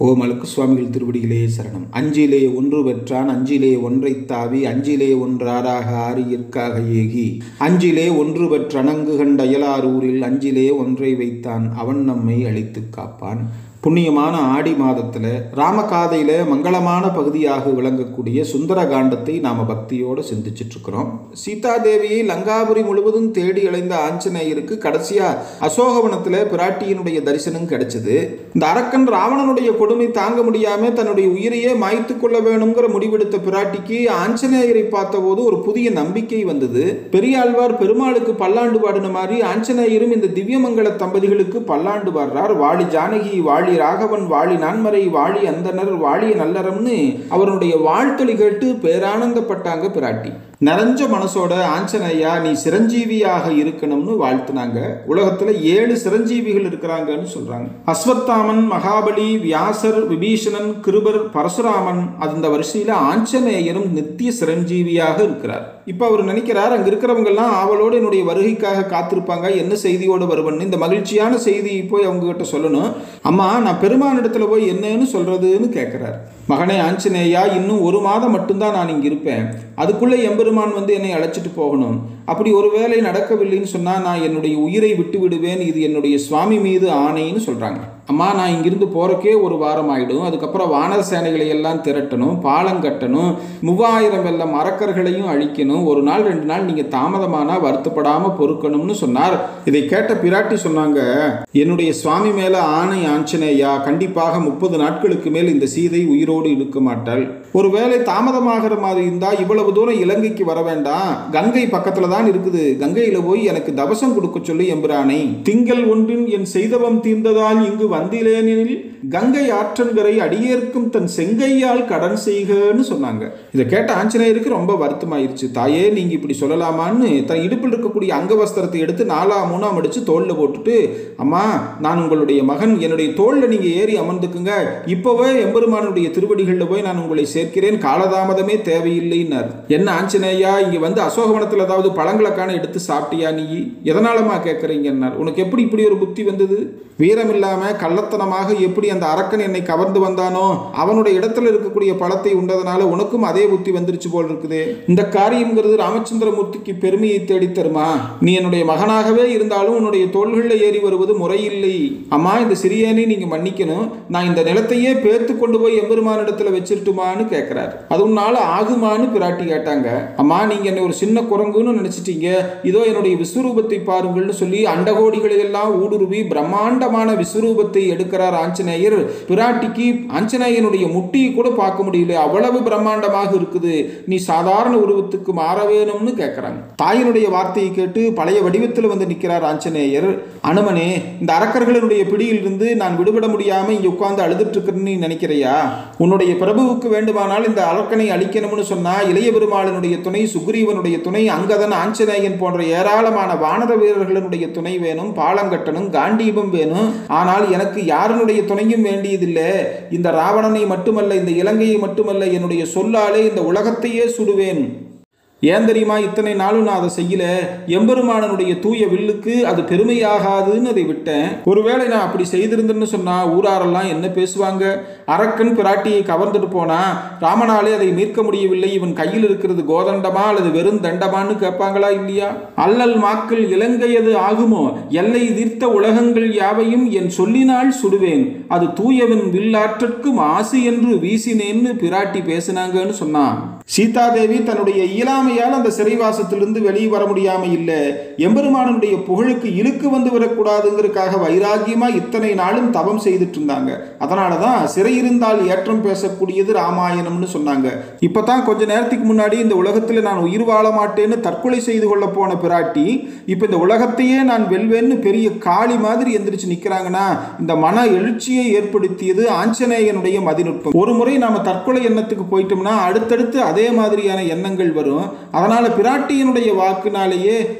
ஓம் அழுக்கு சுவாமிகள் திருவடிகளே சரணம் அஞ்சிலே ஒன்று பெற்றான் அஞ்சிலே ஒன்றை தாவி அஞ்சிலே ஒன்றாராக ஆரியற்காக ஏகி அஞ்சிலே ஒன்று பெற்றணங்கு கண்ட அயலாரூரில் அஞ்சிலே ஒன்றை வைத்தான் அவன் நம்மை அழித்துக் காப்பான் புண்ணியமான ஆடி மாதத்தில் ராமகாதையில் மங்களமான பகுதியாக விளங்கக்கூடிய சுந்தர காண்டத்தை நாம் பக்தியோடு சிந்திச்சிட்டு இருக்கிறோம் சீதாதேவியை லங்காபுரி முழுவதும் தேடி அலைந்த ஆஞ்சநேயருக்கு கடைசியாக அசோகவனத்தில் பிராட்டியினுடைய தரிசனம் கிடைச்சது இந்த அரக்கன் ராவணனுடைய கொடுமை தாங்க முடியாமல் தன்னுடைய உயிரையே மாய்த்து கொள்ள வேணுங்கிற முடிவெடுத்த பிராட்டிக்கு ஆஞ்சநேயரை பார்த்தபோது ஒரு புதிய நம்பிக்கை வந்தது பெரியாழ்வார் பெருமாளுக்கு பல்லாண்டு பாடின மாதிரி ஆஞ்சநேயரும் இந்த திவ்யமங்கல தம்பதிகளுக்கு பல்லாண்டு பாடுறார் வாழி ஜானகி வாழி ராகவன் வாழி நான்மறை வாழி அந்தனர் வாழிய நல்லறம்னு அவருடைய வாழ்த்தொலி கேட்டு பேரானந்தப்பட்டாங்க பிராட்டி நிறைஞ்ச மனசோட ஆஞ்சநேயா நீ சிரஞ்சீவியாக இருக்கணும்னு வாழ்த்துனாங்க உலகத்துல ஏழு சிரஞ்சீவிகள் இருக்கிறாங்கன்னு சொல்றாங்க அஸ்வத்தாமன் மகாபலி வியாசர் விபீஷணன் கிருபர் பரசுராமன் அந்த வரிசையில ஆஞ்சநேயரும் நித்திய சிரஞ்சீவியாக இருக்கிறார் இப்ப அவர் நினைக்கிறார் அங்க இருக்கிறவங்க எல்லாம் ஆவலோடு என்னுடைய வருகைக்காக காத்திருப்பாங்க என்ன செய்தியோடு வருவன்னு இந்த மகிழ்ச்சியான செய்தி போய் அவங்க கிட்ட சொல்லணும் அம்மா நான் பெருமானிடத்துல போய் என்னன்னு சொல்றதுன்னு கேட்கிறார் மகனே ஆஞ்சநேயா இன்னும் ஒரு மாதம் மட்டும்தான் நான் இங்க இருப்பேன் அதுக்குள்ளே எம்பெருமான் வந்து என்னை அழைச்சிட்டு போகணும் அப்படி ஒரு வேலை நடக்கவில்லைன்னு சொன்னால் நான் என்னுடைய உயிரை விட்டு விடுவேன் இது என்னுடைய சுவாமி மீது ஆணைன்னு சொல்கிறாங்க அம்மா நான் இங்கிருந்து போகிறக்கே ஒரு வாரம் ஆகிடும் அதுக்கப்புறம் வானர சேனைகளை எல்லாம் திரட்டணும் பாலம் கட்டணும் மூவாயிரம் வெள்ளம் அரக்கர்களையும் அழிக்கணும் ஒரு நாள் ரெண்டு நாள் நீங்கள் தாமதமானால் வருத்தப்படாமல் பொறுக்கணும்னு சொன்னார் இதை கேட்ட பிராட்டி சொன்னாங்க என்னுடைய சுவாமி மேலே ஆணை ஆஞ்சநேயா கண்டிப்பாக முப்பது நாட்களுக்கு மேல் இந்த சீதை உயிரோடு இருக்க மாட்டாள் ஒருவேளை தாமதமாகிற மாதிரி இருந்தால் இவ்வளவு தூரம் இலங்கைக்கு வர வேண்டாம் கங்கை பக்கத்தில் தான் இருக்குது கங்கையில் போய் எனக்கு தவசம் கொடுக்க சொல்லி எம்பிரானை திங்கள் ஒன்றின் என் செய்தவம் தீர்ந்ததால் இங்கு வந்திலேனில் கங்கை ஆற்றங்கரை அடியேற்கும் தன் செங்கையால் கடன் செய்கன்னு சொன்னாங்க இதை கேட்ட ஆஞ்சநேயருக்கு ரொம்ப வருத்தமாயிருச்சு தாயே நீங்க இப்படி சொல்லலாமான்னு தன் இடுப்பில் இருக்கக்கூடிய அங்கவஸ்திரத்தை எடுத்து நாலா மூணாம் அடிச்சு தோல்ல போட்டுட்டு அம்மா நான் உங்களுடைய மகன் என்னுடைய தோல்ல நீங்க ஏறி அமர்ந்துக்குங்க இப்பவே எம்பெருமானுடைய திருவடிகளில் போய் நான் உங்களை சேர்க்கிறேன் காலதாமதமே தேவையில்லைன்னார் என்ன ஆஞ்சநேயா இங்க வந்து அசோகவனத்தில் ஏதாவது பழங்களை காண எடுத்து சாப்பிட்டியா நீ எதனாலமா கேட்குறீங்கன்னார் உனக்கு எப்படி இப்படி ஒரு புத்தி வந்தது வீரம் இல்லாம கள்ளத்தனமாக எப்படி அந்த அரக்கன் என்னை கவர்ந்து வந்தானோ அவனுடைய இடத்துல இருக்கக்கூடிய பழத்தை உண்டதனால உனக்கும் அதே புத்தி வந்துருச்சு போல் இருக்குது இந்த காரியம்ங்கிறது ராமச்சந்திரமூர்த்திக்கு பெருமையை தேடி தருமா நீ என்னுடைய மகனாகவே இருந்தாலும் உன்னுடைய தோள்களில் ஏறி வருவது முறையில்லை அம்மா இந்த சிறியனை நீங்க மன்னிக்கணும் நான் இந்த நிலத்தையே பேத்து கொண்டு போய் எம்பெருமானிடத்துல வச்சிருட்டுமான்னு கேட்கிறார் அது உன்னால ஆகுமான்னு பிராட்டி கேட்டாங்க அம்மா நீங்க என்னை ஒரு சின்ன குரங்குன்னு நினைச்சிட்டீங்க இதோ என்னுடைய விஸ்வரூபத்தை பாருங்கள்னு சொல்லி அண்டகோடிகளை எல்லாம் ஊடுருவி பிரம்மாண்டமான விஸ்வரூபத்தை எடுக்கிறார் ஆஞ்சநேயர் பிராட்டிக்கு ஆஞ்சநேயனுடைய முட்டியை கூட பார்க்க முடியல அவ்வளவு பிரம்மாண்டமாக இருக்குது நீ சாதாரண உருவத்துக்கு மாற வேணும்னு கேட்குறாங்க தாயினுடைய வார்த்தையை கேட்டு பழைய வடிவத்தில் வந்து நிற்கிறார் ஆஞ்சநேயர் அனுமனே இந்த அரக்கர்களுடைய பிடியிலிருந்து நான் விடுபட முடியாம இங்க உட்கார்ந்து அழுதுட்டு இருக்கிறேன்னு நீ நினைக்கிறையா உன்னுடைய பிரபுவுக்கு வேண்டுமானால் இந்த அரக்கனை அழிக்கணும்னு சொன்னா இளைய பெருமாளினுடைய துணை சுக்ரீவனுடைய துணை அங்கதன் ஆஞ்சநேயன் போன்ற ஏராளமான வானர வீரர்களுடைய துணை வேணும் பாலம் கட்டணும் காண்டீபம் வேணும் ஆனால் எனக்கு யாருனுடைய துணையும் வேண்டியதில்லை இந்த ராவணனை மட்டுமல்ல இந்த இலங்கையை மட்டுமல்ல என்னுடைய சொல்லாலே இந்த உலகத்தையே சுடுவேன் ஏன் தெரியுமா இத்தனை நாளும் நான் அதை செய்யல எம்பெருமானனுடைய தூய வில்லுக்கு அது பெருமையாகாதுன்னு அதை விட்டேன் ஒருவேளை நான் அப்படி செய்திருந்தேன்னு சொன்னா ஊராரெல்லாம் என்ன பேசுவாங்க அரக்கன் பிராட்டியை கவர்ந்துட்டு போனா ராமனாலே அதை மீட்க முடியவில்லை இவன் கையில் இருக்கிறது கோதண்டமா அல்லது வெறும் தண்டமான்னு கேட்பாங்களா இல்லையா அல்லல் மாக்கள் இலங்கையது ஆகுமோ எல்லை தீர்த்த உலகங்கள் யாவையும் என் சொல்லினால் சுடுவேன் அது தூயவன் வில்லாற்றற்கும் ஆசு என்று வீசினேன்னு பிராட்டி பேசினாங்கன்னு சொன்னான் சீதாதேவி தன்னுடைய இயலாமையால் அந்த சிறைவாசத்திலிருந்து வெளியே வர முடியாம இல்லை எம்பெருமானனுடைய புகழுக்கு இழுக்கு வந்து விடக்கூடாதுங்கிறதுக்காக வைராகியமா இத்தனை நாளும் தவம் செய்துட்டு இருந்தாங்க அதனால தான் சிறை இருந்தால் ஏற்றம் பேசக்கூடியது ராமாயணம்னு சொன்னாங்க இப்பதான் கொஞ்ச நேரத்துக்கு முன்னாடி இந்த உலகத்தில் நான் உயிர் வாழ மாட்டேன்னு தற்கொலை செய்து கொள்ள போன பிராட்டி இப்போ இந்த உலகத்தையே நான் வெல்வேன்னு பெரிய காளி மாதிரி எந்திரிச்சு நிற்கிறாங்கன்னா இந்த மன எழுச்சியை ஏற்படுத்தியது ஆஞ்சநேயனுடைய மதிநுட்பம் ஒரு முறை நாம தற்கொலை எண்ணத்துக்கு போயிட்டோம்னா அடுத்தடுத்து அதே மாதிரியான எண்ணங்கள் வரும் அதனால பிராட்டியனுடைய வாக்குனாலேயே நான் இன்னும்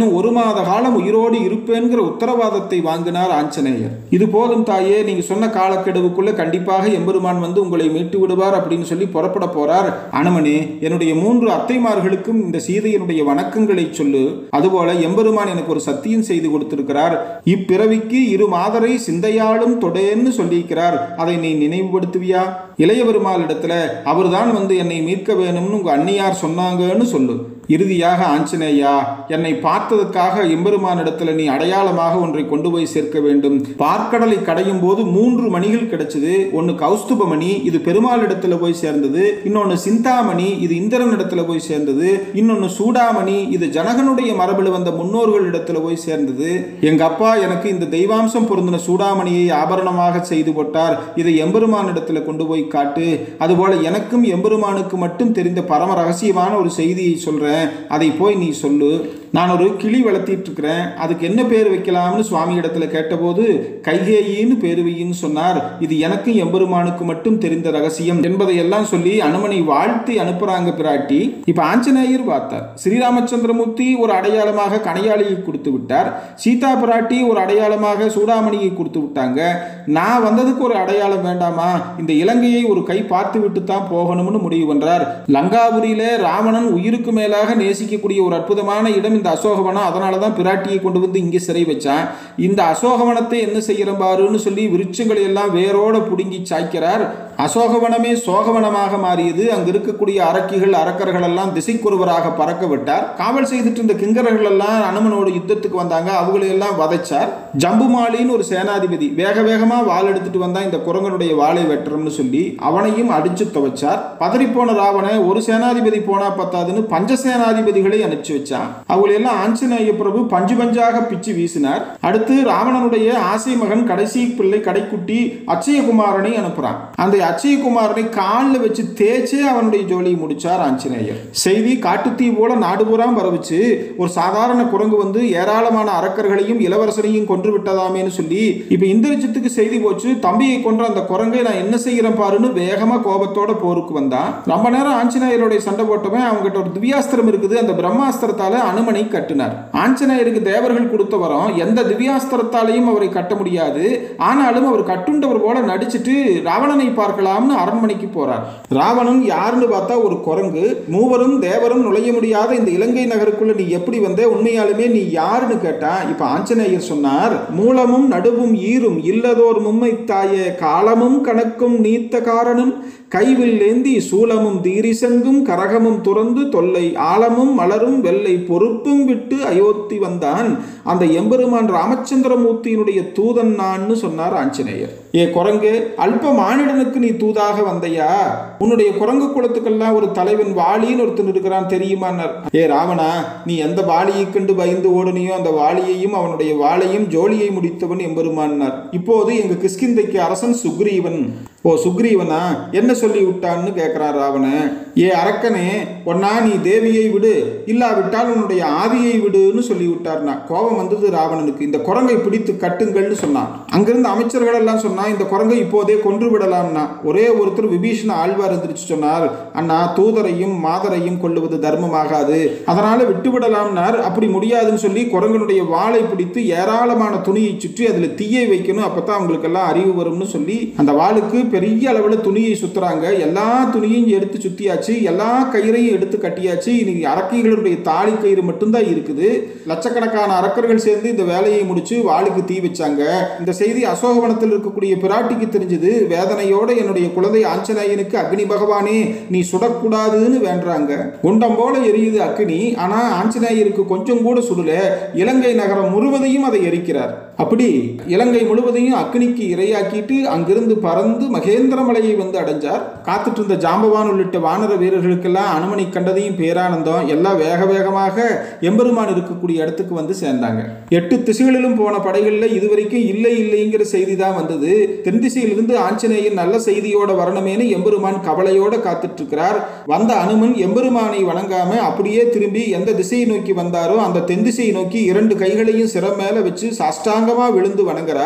இன்னும் ஒரு மாத காலம் உயிரோடு இருப்பேன்கிற உத்தரவாதத்தை வாங்கினார் ஆஞ்சநேயர் இது போதும் தாயே நீங்க சொன்ன காலக்கெடுவுக்குள்ள கண்டிப்பாக எம்பெருமான் வந்து உங்களை மீட்டு விடுவார் அப்படின்னு சொல்லி புறப்பட போறார் அனுமனே என்னுடைய மூன்று அத்தைமார்களுக்கும் இந்த சீதையினுடைய வணக்கங்களை சொல்லு அதுபோல எம்பெருமான் எனக்கு ஒரு சத்தியம் செய்து கொடுத்திருக்கிறார் இப்பிறவிக்கு இரு மாதரை சிந்தையாலும் தொடேன்னு சொல்லியிருக்கிறார் அதை நீ நினைவுபடுத்துவியா இளைய பெருமாளிடத்துல அவர்தான் வந்து என்னை மீட்க வேணும்னு உங்க அன்னியார் சொன்னாங்கன்னு சொல்லு இறுதியாக ஆஞ்சநேயா என்னை பார்த்ததுக்காக எம்பெருமானிடத்துல நீ அடையாளமாக ஒன்றை கொண்டு போய் சேர்க்க வேண்டும் பார்க்கடலை கடையும் போது மூன்று மணிகள் கிடைச்சது ஒன்னு கௌஸ்துபமணி இது பெருமாள் இடத்துல போய் சேர்ந்தது இன்னொன்னு சிந்தாமணி இது இந்திரன் இடத்துல போய் சேர்ந்தது இன்னொன்னு சூடாமணி இது ஜனகனுடைய மரபில் வந்த முன்னோர்கள் இடத்துல போய் சேர்ந்தது எங்க அப்பா எனக்கு இந்த தெய்வாம்சம் பொருந்தின சூடாமணியை ஆபரணமாக செய்து போட்டார் இதை எம்பெருமான் இடத்துல கொண்டு போய் காட்டு அதுபோல எனக்கும் எம்பெருமானுக்கு மட்டும் தெரிந்த பரம ரகசியமான ஒரு செய்தியை சொல்றேன் அதை போய் நீ சொல்லு நான் ஒரு கிளி வளர்த்திட்டு இருக்கிறேன் அதுக்கு என்ன பேர் வைக்கலாம்னு சுவாமி இடத்துல கேட்டபோது கைகேயின்னு பேர் வையின்னு சொன்னார் இது எனக்கும் எம்பெருமானுக்கு மட்டும் தெரிந்த ரகசியம் என்பதை எல்லாம் சொல்லி அனுமனை வாழ்த்தி அனுப்புறாங்க பிராட்டி இப்ப ஆஞ்சநேயர் பார்த்தார் ஸ்ரீராமச்சந்திரமூர்த்தி ஒரு அடையாளமாக கனையாளியை கொடுத்து விட்டார் சீதா பிராட்டி ஒரு அடையாளமாக சூடாமணியை கொடுத்து விட்டாங்க நான் வந்ததுக்கு ஒரு அடையாளம் வேண்டாமா இந்த இலங்கையை ஒரு கை பார்த்து விட்டு தான் போகணும்னு முடிவு பண்றார் லங்காபுரியில ராவணன் உயிருக்கு மேலாக நேசிக்கக்கூடிய ஒரு அற்புதமான இடம் இந்த அசோகவனம் அதனால தான் பிராட்டியை கொண்டு வந்து இங்கே சிறை வச்சான் இந்த அசோகவனத்தை என்ன செய்கிறேன் பாருன்னு சொல்லி விருட்சங்களை எல்லாம் வேரோட புடுங்கி சாய்க்கிறார் அசோகவனமே சோகவனமாக மாறியது அங்கு இருக்கக்கூடிய அரக்கிகள் அரக்கர்கள் எல்லாம் திசைக்குருவராக பறக்க விட்டார் காவல் செய்துட்டு இருந்த கிங்கரர்கள் எல்லாம் அனுமனோட யுத்தத்துக்கு வந்தாங்க அவங்களை எல்லாம் வதைச்சார் ஜம்புமாலின்னு ஒரு சேனாதிபதி வேக வேகமா வாள் எடுத்துட்டு வந்தா இந்த குரங்கனுடைய வாளை வெட்டுறோம்னு சொல்லி அவனையும் அடிச்சு துவைச்சார் பதறிப்போன ராவண ஒரு சேனாதிபதி போனா பத்தாதுன்னு பஞ்ச சேனாதிபதிகளை அனுப்பிச்சு வச்சான் அவங்களை எல்லாம் ஆஞ்சநேய பிரபு பஞ்சு பஞ்சாக பிச்சு வீசினார் அடுத்து ராவணனுடைய ஆசை மகன் கடைசி பிள்ளை கடைக்குட்டி அச்சயகுமாரனை அனுப்புறான் அந்த அச்சயகுமாரனை காலில் வச்சு தேய்ச்சே அவனுடைய ஜோலியை முடிச்சார் ஆஞ்சநேயர் செய்தி காட்டுத்தீ போல நாடு பூராம் பரவுச்சு ஒரு சாதாரண குரங்கு வந்து ஏராளமான அரக்கர்களையும் இளவரசனையும் கொன்று விட்டதாமேன்னு சொல்லி இப்ப இந்திரஜித்துக்கு செய்தி போச்சு தம்பியை கொன்ற அந்த குரங்கை நான் என்ன செய்கிறேன் பாருன்னு வேகமா கோபத்தோட போருக்கு வந்தான் ரொம்ப நேரம் ஆஞ்சநேயருடைய சண்டை போட்டவன் அவங்ககிட்ட ஒரு திவ்யாஸ்திரம் இருக்குது அந்த பிரம்மாஸ்திரத்தால அனுமனை கட்டினார் ஆஞ்சநேயருக்கு தேவர்கள் கொடுத்த வரம் எந்த திவ்யாஸ்திரத்தாலையும் அவரை கட்ட முடியாது ஆனாலும் அவர் கட்டுண்டவர் போல நடிச்சிட்டு ராவணனை பார்க்கலாம்னு அரண்மனைக்கு போறார் ராவணன் யாருன்னு பார்த்தா ஒரு குரங்கு மூவரும் தேவரும் நுழைய முடியாத இந்த இலங்கை நகருக்குள்ள நீ எப்படி வந்த உண்மையாலுமே நீ யாருன்னு கேட்டா இப்ப ஆஞ்சநேயர் சொன்னார் மூலமும் நடுவும் ஈரும் இல்லதோர் மும்மை தாயே காலமும் கணக்கும் நீத்த காரணன் கைவில் ஏந்தி சூலமும் தீரிசங்கும் கரகமும் துறந்து தொல்லை ஆலமும் மலரும் வெள்ளை பொறுப்பும் விட்டு அயோத்தி வந்தான் அந்த எம்பெருமான் ராமச்சந்திரமூர்த்தியினுடைய தூதன் நான்னு சொன்னார் ஆஞ்சநேயர் ஏ குரங்கு அல்ப மானிடனுக்கு நீ தூதாக வந்தையா உன்னுடைய குரங்கு குலத்துக்கெல்லாம் ஒரு தலைவன் வாலின்னு ஒருத்தன் இருக்கிறான் தெரியுமான்னார் ஏ ராவணா நீ எந்த வாலியை கண்டு பயந்து ஓடுனியோ அந்த வாலியையும் அவனுடைய வாளையும் ஜோலியை முடித்தவன் எம்பெருமானார் இப்போது எங்க கிஷ்கிந்தைக்கு அரசன் சுக்ரீவன் ஓ சுக்ரீவனா என்ன சொல்லி விட்டான்னு கேட்கிறான் ராவணன் ஏ அரக்கனே ஒன்னா நீ தேவியை விடு இல்லாவிட்டால் உன்னுடைய ஆதியை விடுன்னு சொல்லி விட்டார்னா கோபம் வந்தது ராவணனுக்கு இந்த குரங்கை பிடித்து கட்டுங்கள்னு சொன்னான் அங்கிருந்த அமைச்சர்கள் எல்லாம் சொன்னா இந்த குரங்கை இப்போதே கொன்று விடலாம்னா ஒரே ஒருத்தர் விபீஷண ஆழ்வார் எந்திரிச்சு சொன்னார் அண்ணா தூதரையும் மாதரையும் கொள்ளுவது தர்மமாகாது அதனால விட்டு விடலாம்னார் அப்படி முடியாதுன்னு சொல்லி குரங்கனுடைய வாளை பிடித்து ஏராளமான துணியை சுற்றி அதில் தீயை வைக்கணும் அப்பதான் அவங்களுக்கெல்லாம் அறிவு வரும்னு சொல்லி அந்த வாளுக்கு பெரிய அளவில் துணியை சுத்துறாங்க எல்லா துணியையும் எடுத்து சுத்தியாச்சு எல்லா கயிறையும் எடுத்து கட்டியாச்சு இன்னைக்கு அரக்கைகளுடைய தாலி கயிறு மட்டும்தான் இருக்குது லட்சக்கணக்கான அரக்கர்கள் சேர்ந்து இந்த வேலையை முடிச்சு வாளுக்கு தீ வச்சாங்க இந்த செய்தி அசோகவனத்தில் இருக்கக்கூடிய பிராட்டிக்கு தெரிஞ்சது வேதனையோட என்னுடைய குழந்தை ஆஞ்சநேயனுக்கு அக்னி பகவானே நீ சுடக்கூடாதுன்னு வேண்டுறாங்க குண்டம் போல எரியுது அக்னி ஆனா ஆஞ்சநேயருக்கு கொஞ்சம் கூட சுடல இலங்கை நகரம் முழுவதையும் அதை எரிக்கிறார் அப்படி இலங்கை முழுவதையும் அக்னிக்கு இரையாக்கிட்டு அங்கிருந்து பறந்து மகேந்திர மலையை வந்து அடைஞ்சார் காத்துட்டு இருந்த ஜாம்பவான் உள்ளிட்ட வானர வீரர்களுக்கெல்லாம் அனுமனை கண்டதையும் பேரானந்தம் எல்லாம் வேக வேகமாக எம்பெருமான் இருக்கக்கூடிய இடத்துக்கு வந்து சேர்ந்தாங்க எட்டு திசைகளிலும் போன படைகளில் இதுவரைக்கும் இல்லை இல்லைங்கிற செய்தி தான் வந்தது தென் திசையிலிருந்து ஆஞ்சநேயன் நல்ல செய்தியோட வரணுமேனு எம்பெருமான் கவலையோட காத்துட்டு இருக்கிறார் வந்த அனுமன் எம்பெருமானை வணங்காம அப்படியே திரும்பி எந்த திசையை நோக்கி வந்தாரோ அந்த தென் திசையை நோக்கி இரண்டு கைகளையும் சிரம் மேல வச்சு சாஷ்டாங்கமா விழுந்து வணங்குறார்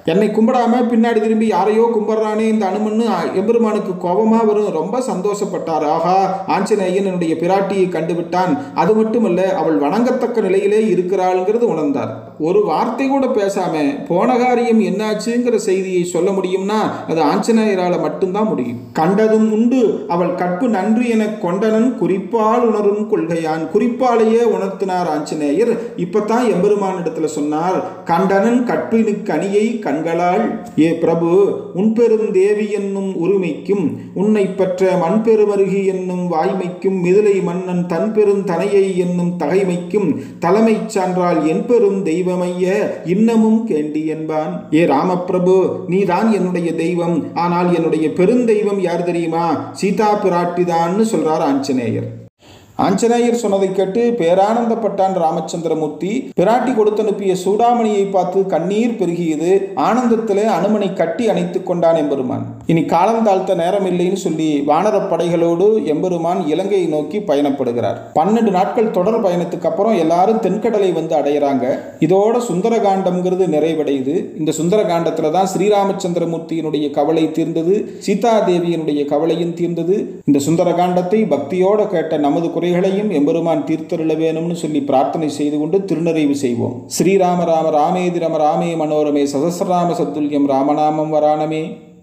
என்னை கும்பிடாம பின்னாடி திரும்பி யாரையோ கும்பிட்றானே இந்த அனுமன்னு எம்பெருமானுக்கு கோபமா வரும் ரொம்ப சந்தோஷப்பட்டார் ஆஹா ஆஞ்சநேயன் என்னுடைய பிராட்டியை கண்டுவிட்டான் அது மட்டுமல்ல அவள் வணங்கத்தக்க நிலையிலே இருக்கிறாள்ங்கிறது உணர்ந்தார் ஒரு வார்த்தை கூட பேசாம போன காரியம் என்னாச்சுங்கிற செய்தியை சொல்ல முடியும்னா அது ஆஞ்சநேயரால மட்டும்தான் முடியும் கண்டதும் உண்டு அவள் கற்பு நன்று என கொண்டனன் குறிப்பால் உணரும் கொள்கையான் குறிப்பாலேயே உணர்த்தினார் ஆஞ்சநேயர் இப்பதான் எம்பெருமான் இடத்துல சொன்னார் கண்டனன் கற்பினுக்கு அணியை கண்களால் ஏ பிரபு உன் பெரும் தேவி என்னும் உரிமைக்கும் உன்னை பெற்ற மண் பெருமருகி என்னும் வாய்மைக்கும் மிதிலை மன்னன் தன் பெரும் தனையை என்னும் தகைமைக்கும் தலைமை சான்றால் என் பெரும் தெய்வமைய இன்னமும் கேண்டி என்பான் ஏ ராமபிரபு நீதான் என்னுடைய தெய்வம் ஆனால் என்னுடைய பெருந்தெய்வம் யார் தெரியுமா சீதா பிராட்டிதான்னு சொல்றார் ஆஞ்சநேயர் ஆஞ்சநேயர் சொன்னதை கேட்டு பேரானந்தப்பட்டான் ராமச்சந்திரமூர்த்தி பிராட்டி கொடுத்தனுப்பிய சூடாமணியை பார்த்து கண்ணீர் பெருகியது ஆனந்தத்திலே அனுமனை கட்டி அணைத்துக் கொண்டான் எம்பெருமான் இனி காலம் தாழ்த்த நேரம் இல்லைன்னு சொல்லி வானரப் படைகளோடு எம்பெருமான் இலங்கையை நோக்கி பயணப்படுகிறார் பன்னெண்டு நாட்கள் தொடர் பயணத்துக்கு அப்புறம் எல்லாரும் தென்கடலை வந்து அடையிறாங்க இதோட சுந்தரகாண்டம்ங்கிறது நிறைவடையுது இந்த சுந்தரகாண்டத்துல தான் ஸ்ரீராமச்சந்திரமூர்த்தியினுடைய கவலை தீர்ந்தது சீதாதேவியினுடைய கவலையும் தீர்ந்தது இந்த சுந்தரகாண்டத்தை பக்தியோட கேட்ட நமது குறைகளையும் எம்பெருமான் தீர்த்தருள வேணும்னு சொல்லி பிரார்த்தனை செய்து கொண்டு திருநறைவு செய்வோம் ஸ்ரீராம ராம ராமேதி ரம ராமே மனோரமே சதசராம சத்துல்யம் ராமநாமம் வராணமே